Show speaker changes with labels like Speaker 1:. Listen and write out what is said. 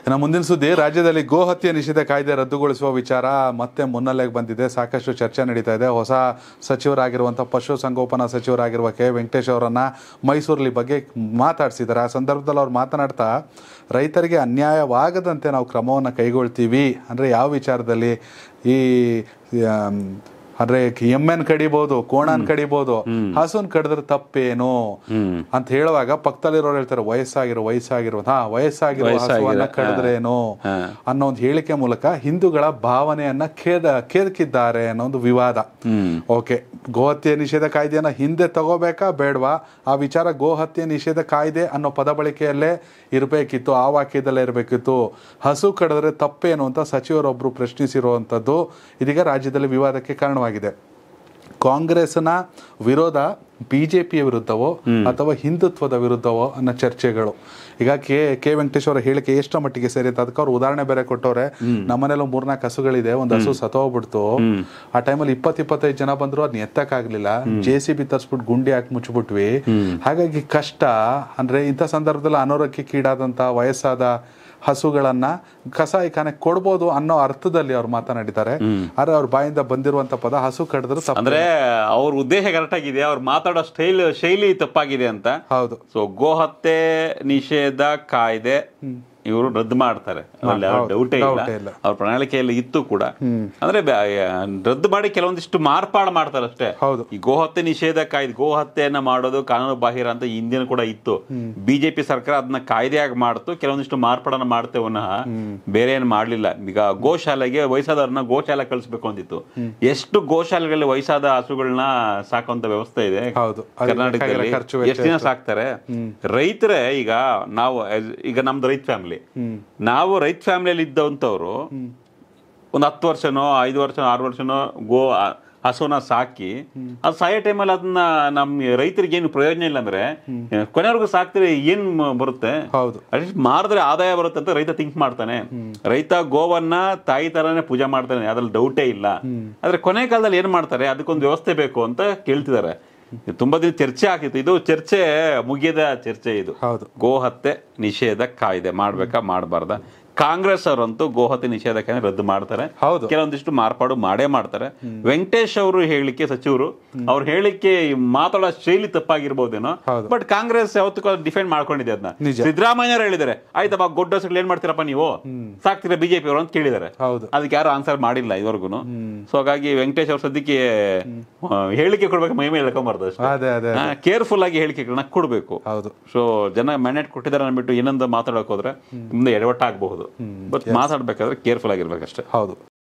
Speaker 1: ಇನ್ನು ಮುಂದಿನ ಸುದ್ದಿ ರಾಜ್ಯದಲ್ಲಿ ಗೋಹತ್ಯೆ ನಿಷೇಧ ಕಾಯ್ದೆ ರದ್ದುಗೊಳಿಸುವ ವಿಚಾರ ಮತ್ತೆ ಮುನ್ನೆಲೆಗೆ ಬಂದಿದೆ ಸಾಕಷ್ಟು ಚರ್ಚೆ ನಡೀತಾ ಇದೆ ಹೊಸ ಸಚಿವರಾಗಿರುವಂಥ ಪಶು ಸಂಗೋಪನಾ ಸಚಿವರಾಗಿರುವ ಕೆ ವೆಂಕಟೇಶ್ ಅವರನ್ನ ಮೈಸೂರಲ್ಲಿ ಬಗ್ಗೆ ಮಾತಾಡಿಸಿದ್ದಾರೆ ಆ ಸಂದರ್ಭದಲ್ಲಿ ಅವ್ರು ಮಾತನಾಡ್ತಾ ರೈತರಿಗೆ ಅನ್ಯಾಯವಾಗದಂತೆ ನಾವು ಕ್ರಮವನ್ನು ಕೈಗೊಳ್ತೀವಿ ಅಂದರೆ ಯಾವ ವಿಚಾರದಲ್ಲಿ ಈ ಆಮ್, ಅಂದ್ರೆ ಎಮ್ಮೆನ್ ಕಡಿಬಹುದು ಕೋಣನ್ ಕಡಿಬಹುದು ಹಸುನ್ ಕಡಿದ್ರೆ ತಪ್ಪೇನು ಅಂತ ಹೇಳುವಾಗ ಪಕ್ಕದಲ್ಲಿರೋರು ಹೇಳ್ತಾರೆ ವಯಸ್ಸಾಗಿರೋ ವಯಸ್ಸಾಗಿರೋ ಹಾ ವಯಸ್ಸಾಗಿರೋ ಹಸುವನ್ನ ಕಡಿದ್ರೇನು ಅನ್ನೋ ಒಂದು ಹೇಳಿಕೆ ಮೂಲಕ ಹಿಂದೂಗಳ ಭಾವನೆಯನ್ನ ಖೇದ ಕೇದಕಿದ್ದಾರೆ ಅನ್ನೋ ಒಂದು ವಿವಾದ ಓಕೆ ಗೋಹತ್ಯೆ ನಿಷೇಧ ಕಾಯ್ದೆಯನ್ನ ಹಿಂದೆ ತಗೋಬೇಕಾ ಬೇಡವಾ ಆ ವಿಚಾರ ಗೋಹತ್ಯೆ ನಿಷೇಧ ಕಾಯ್ದೆ ಅನ್ನೋ ಪದ ಬಳಕೆಯಲ್ಲೇ ಇರಬೇಕಿತ್ತು ಆ ವಾಕ್ಯದಲ್ಲೇ ಇರಬೇಕಿತ್ತು ಹಸು ಕಡಿದ್ರೆ ತಪ್ಪೇನು ಅಂತ ಸಚಿವರೊಬ್ಬರು ಪ್ರಶ್ನಿಸಿರುವಂಥದ್ದು ಇದೀಗ ರಾಜ್ಯದಲ್ಲಿ ವಿವಾದಕ್ಕೆ ಕಾರಣವಾಗಿದೆ ಕಾಂಗ್ರೆಸ್ನ ವಿರೋಧ ಬಿಜೆಪಿಯ ವಿರುದ್ಧವೋ ಅಥವಾ ಹಿಂದುತ್ವದ ವಿರುದ್ಧವೋ ಅನ್ನೋ ಚರ್ಚೆಗಳು ಈಗ ಕೆ ಕೆ ವೆಂಕಟೇಶ್ ಅವರ ಹೇಳಿಕೆ ಎಷ್ಟರ ಮಟ್ಟಿಗೆ ಸೇರಿ ಅಂತ ಅದಕ್ಕೆ ಅವ್ರು ಉದಾಹರಣೆ ಬೇರೆ ಕೊಟ್ಟವ್ರೆ ನಮ್ಮನೇಲಿ ಮೂರ್ನಾಲ್ಕು ಹಸುಗಳಿದೆ ಒಂದು ಹಸು ಸತ್ತೋಗ್ಬಿಡ್ತು ಆ ಟೈಮಲ್ಲಿ ಇಪ್ಪತ್ ಇಪ್ಪತ್ತೈದು ಜನ ಬಂದ್ರು ಅದನ್ನ ಎತ್ತಕ್ಕಾಗ್ಲಿಲ್ಲ ಜೆ ಸಿ ಬಿ ತರ್ಸ್ಬಿಟ್ಟು ಗುಂಡಿ ಹಾಕಿ ಮುಚ್ಚಿಬಿಟ್ವಿ ಹಾಗಾಗಿ ಕಷ್ಟ ಅಂದ್ರೆ ಇಂಥ ಸಂದರ್ಭದಲ್ಲಿ ಅನಾರೋಗ್ಯಕ್ಕೀಡಾದಂತ ವಯಸ್ಸಾದ ಹಸುಗಳನ್ನ ಕಸಾಯಿಖಾನೆ ಕೊಡ್ಬೋದು ಅನ್ನೋ ಅರ್ಥದಲ್ಲಿ ಅವ್ರು ಮಾತನಾಡಿದ್ದಾರೆ ಆದ್ರೆ ಅವ್ರ ಬಾಯಿಂದ ಬಂದಿರುವಂತ ಪದ ಹಸು ಕಡಿದ್ರು ತಪ್ಪು
Speaker 2: ಅಂದ್ರೆ ಅವ್ರ ಉದ್ದೇಶ ಕರೆಕ್ಟ್ ಆಗಿದೆ ಅವ್ರು ಮಾತಾಡೋ ಸ್ಟೈಲ್ ಶೈಲಿ ತಪ್ಪಾಗಿದೆ ಅಂತ
Speaker 1: ಹೌದು
Speaker 2: ಸೊ ಗೋಹತ್ಯೆ ನಿಷೇಧ ಕಾಯ್ದೆ ಇವರು ರದ್ದು ಮಾಡ್ತಾರೆ ಡೌಟೇ ಇಲ್ಲ
Speaker 1: doubt ಇಲ್ಲ.
Speaker 2: ಅವ್ರ ಪ್ರಣಾಳಿಕೆಯಲ್ಲಿ ಇತ್ತು ಕೂಡ ಅಂದ್ರೆ ಬ್ಯಾ- ರದ್ದು ಮಾಡಿ ಕೆಲವೊಂದಿಷ್ಟು ಮಾರ್ಪಾಡು ಮಾಡ್ತಾರೆ ಅಷ್ಟೇ
Speaker 1: ಹೌದು.
Speaker 2: ಈ ಗೋಹತ್ಯೆ ನಿಷೇಧ ಕಾಯ್ದೆ ಗೋಹತ್ಯೆಯನ್ನ ಮಾಡೋದು ಕಾನೂನು ಬಾಹಿರ ಅಂತ ಹಿಂದಿನ ಕೂಡ ಇತ್ತು ಬಿಜೆಪಿ ಸರ್ಕಾರ ಅದನ್ನ ಕಾಯ್ದೆಯಾಗಿ ಮಾಡ್ತು ಕೆಲವೊಂದಿಷ್ಟು ಮಾರ್ಪಾಡನ್ನ ಮಾಡ್ತೇವೆ ವಿನಃ ಬೇರೆ ಏನ್ ಮಾಡ್ಲಿಲ್ಲ ಈಗ ಗೋಶಾಲೆಗೆ ವಯಸ್ಸಾದವ್ರನ್ನ ಗೋಶಾಲೆ ಕಳಿಸ್ಬೇಕು ಅಂತಿತ್ತು ಎಷ್ಟು ಗೋಶಾಲೆಗಳಲ್ಲಿ ವಯಸ್ಸಾದ ಹಸುಗಳನ್ನ ಸಾಕುವಂತ ವ್ಯವಸ್ಥೆ ಇದೆ
Speaker 1: ಹೌದು. ಅದಕ್ಕೆ
Speaker 2: ಕರ್ನಾಟಕದಲ್ಲಿ
Speaker 1: ಬೇಕಾಗಿರೋ ಖರ್ಚು ವೆಚ್ಚ
Speaker 2: ಎಷ್ಟು ದಿನ ಸಾಕ್ತಾರೆ ರೈತರೇ ಈಗ ನಾವು as- ಈಗ ನಮ್ದು ರೈತ ಫ್ಯಾಮಿಲಿ ನಾವು ರೈತ ಫ್ಯಾಮಿಲಿಯಲ್ಲಿ ಇದ್ದಂಥವ್ರು ಒಂದು ಹತ್ತು ವರ್ಷನೋ ಐದು ವರ್ಷ ಆರು ವರ್ಷನೋ ಗೋ ಆ- ಹಸುನ ಸಾಕಿ ಅದು ಸಾಯೋ ಟೈಮಲ್ಲಿ ಅದನ್ನ ನಮ್ಮ ರೈತರಿಗೆ ಏನು ಪ್ರಯೋಜನ ಇಲ್ಲ ಅಂದ್ರೆ ಕೊನೆವರೆಗೂ ಸಾಕ್ತಿದ್ರೆ ಏನ್ ಮ- ಬರುತ್ತೆ
Speaker 1: ಹೌದು
Speaker 2: ಅಟ್ಲೀಸ್ಟ್ ಮಾರಿದ್ರೆ ಆದಾಯ ಬರುತ್ತೆ ಅಂತ ರೈತ ಥಿಂಕ್ ಮಾಡ್ತಾನೆ ರೈತ ಗೋವನ್ನ ತಾಯಿ ತರಾನೇ ಪೂಜೆ ಮಾಡ್ತಾನೆ ಅದ್ರಲ್ಲಿ ಡೌಟೇ ಇಲ್ಲ ಆದ್ರೆ ಕೊನೆ ಕಾಲದಲ್ಲಿ ಏನ್ ಮಾಡ್ತಾರೆ ಅದಕ್ಕೊಂದು ವ್ಯವಸ್ಥೆ ಬೇಕು ಅಂತ ಕೇಳ್ತಿದ್ದಾರೆ ಇದು ತುಂಬಾ ದಿನ ಚರ್ಚೆ ಆಗ್ತಿತ್ತು ಇದು ಚರ್ಚೆ ಮುಗಿಯದ ಚರ್ಚೆ ಇದು
Speaker 1: ಹೌದು
Speaker 2: ಗೋಹತ್ಯೆ ನಿಷೇಧ ಕಾಯ್ದೆ ಮಾಡ್ಬೇಕಾ ಮಾಡಬಾರ್ದ ಕಾಂಗ್ರೆಸ್ ಅವರಂತೂ ಗೋಹತ್ಯೆ ನಿಷೇಧ ಕಾಯ್ದೆ ರದ್ದು ಮಾಡ್ತಾರೆ
Speaker 1: ಹೌದು.
Speaker 2: ಕೆಲವೊಂದಿಷ್ಟು ಮಾರ್ಪಾಡು ಮಾಡೇ ಮಾಡ್ತಾರೆ ವೆಂಕಟೇಶ್ ಅವರು ಹೇಳಿಕೆ ಸಚಿವರು ಅವ್ರ ಹೇಳಿಕೆ ಮಾತಾಡೋ ಶೈಲಿ ತಪ್ಪಾಗಿರ್ಬೋದೇನೋ
Speaker 1: ಹೌದು.
Speaker 2: ಬಟ್ ಕಾಂಗ್ರೆಸ್ ಯಾವತ್ತೂ ಡಿಫೆಂಡ್ ಮಾಡ್ಕೊಂಡಿದೆ ಅದನ್ನ
Speaker 1: ನಿಜ.
Speaker 2: ಸಿದ್ದರಾಮಯ್ಯ ಹೇಳಿದ್ದಾರೆ ಆಯ್ತಪ್ಪ ಗೊಡ್ಡ ಹಸುಗಳು ಏನ್ ಮಾಡ್ತೀರಪ್ಪ ನೀವು ಸಾಕ್ತೀರಾ ಬಿಜೆಪಿ ಅವರು ಅಂತ ಕೇಳಿದ್ದಾರೆ
Speaker 1: ಹೌದು
Speaker 2: ಅದಕ್ಕೆ ಯಾರು ಆನ್ಸರ್ ಮಾಡಿಲ್ಲ ಇದುವರೆಗೂ ಸೊ ಹಾಗಾಗಿ ವೆಂಕಟೇಶ್ ಅವ್ರ ಸದ್ಯಕ್ಕೆ ಆ, ಹೇಳಿಕೆ ಕೊಡ್ಬೇಕು ಮೈ ಮೇಲೆ ಹೇಳ್ಕೊಂಬಾರ್ದು
Speaker 1: ಅದೇ ಅದೇ
Speaker 2: ಅಷ್ಟೇ ಕೇರ್ಫುಲ್ ಆಗಿ ಹೇಳಿಕೆಗಳನ್ನ ಕೊಡ್ಬೇಕು
Speaker 1: ಹೌದು
Speaker 2: ಸೊ ಜನ ಮ್ಯಾಂಡೇಟ್ ಕೊಟ್ಟಿದ್ದಾರೆ ಅಂದ್ಬಿಟ್ಟು ಏನೊಂದು ಮಾತಾಡಕ್ ಹೋದ್ರೆ ಮುಂದೆ ಎಡವಟ್ಟಾಗಬಹುದು ಬಟ್ ಮಾತಾಡ್ಬೇಕಾದ್ರೆ ಕೇರ್ಫುಲ್ ಆಗಿರ್ಬೇಕಷ್ಟೇ
Speaker 1: ಹೌದು